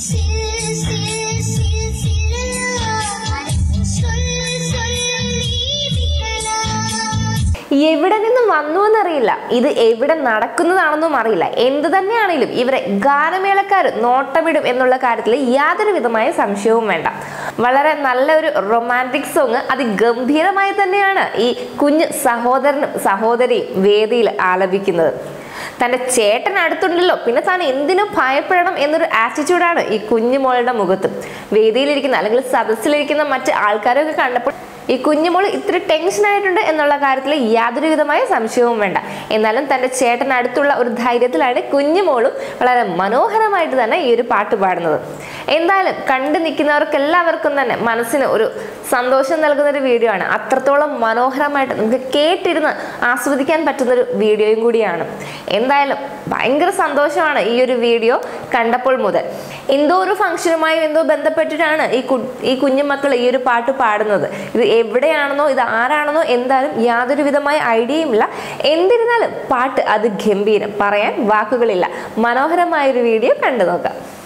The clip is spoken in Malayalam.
சில் சில் சில் சில்லலா சொல் சொல் நீதிகளா എവിടെ നിന്ന് വന്നു എന്നറിയില്ല ഇത് എവിടെ നടക്കുന്നതാണെന്നും അറിയില്ല എന്ത് തന്നെയാണെങ്കിലും ഇവരെ ഗാനമേളക്കാർ നോട്ടമിടും എന്നുള്ള കാര്യത്തിൽ യാതൊരു വിധമായ സംശയവും വേണ്ട വളരെ നല്ല ഒരു റൊമാൻറ്റിക് സോങ് അതിഗംഭീരമായി തന്നെയാണ് ഈ കുഞ്ഞ് സഹോദരനും സഹോദരിയും വേദിയിൽ ആലപിക്കുന്നത് തൻ്റെ ചേട്ടൻ അടുത്തുണ്ടല്ലോ പിന്നെ താൻ എന്തിനും ഭയപ്പെടണം എന്നൊരു ആറ്റിറ്റ്യൂഡാണ് ഈ കുഞ്ഞുമോളുടെ മുഖത്ത് വേദിയിലിരിക്കുന്ന അല്ലെങ്കിൽ സദസ്സിലിരിക്കുന്ന മറ്റ് ആൾക്കാരൊക്കെ കണ്ടപ്പോൾ ഈ കുഞ്ഞുമോൾ ഇത്തിരി ടെൻഷൻ ആയിട്ടുണ്ട് എന്നുള്ള കാര്യത്തിൽ യാതൊരു വിധമായ സംശയവും വേണ്ട എന്നാലും തൻ്റെ ചേട്ടൻ അടുത്തുള്ള ഒരു ധൈര്യത്തിലാണ് കുഞ്ഞുമോളും വളരെ മനോഹരമായിട്ട് തന്നെ ഈ ഒരു പാട്ട് പാടുന്നത് എന്തായാലും കണ്ടു നിൽക്കുന്നവർക്ക് എല്ലാവർക്കും തന്നെ മനസ്സിന് ഒരു സന്തോഷം നൽകുന്ന ഒരു വീഡിയോ ആണ് അത്രത്തോളം മനോഹരമായിട്ട് നമുക്ക് കേട്ടിരുന്ന് ആസ്വദിക്കാൻ പറ്റുന്ന ഒരു വീഡിയോയും കൂടിയാണ് എന്തായാലും ഭയങ്കര സന്തോഷമാണ് ഈ ഒരു വീഡിയോ കണ്ടപ്പോൾ മുതൽ എന്തോ ഒരു ഫംഗ്ഷനുമായി എന്തോ ബന്ധപ്പെട്ടിട്ടാണ് ഈ കു ഈ കുഞ്ഞുമക്കൾ ഈ ഒരു പാട്ട് പാടുന്നത് ഇത് എവിടെയാണെന്നോ ഇത് ആരാണെന്നോ എന്തായാലും യാതൊരു വിധമായ ഐഡിയയും ഇല്ല എന്നിരുന്നാലും പാട്ട് അത് ഗംഭീരം പറയാൻ വാക്കുകളില്ല മനോഹരമായ ഒരു വീഡിയോ കണ്ടു നോക്കാം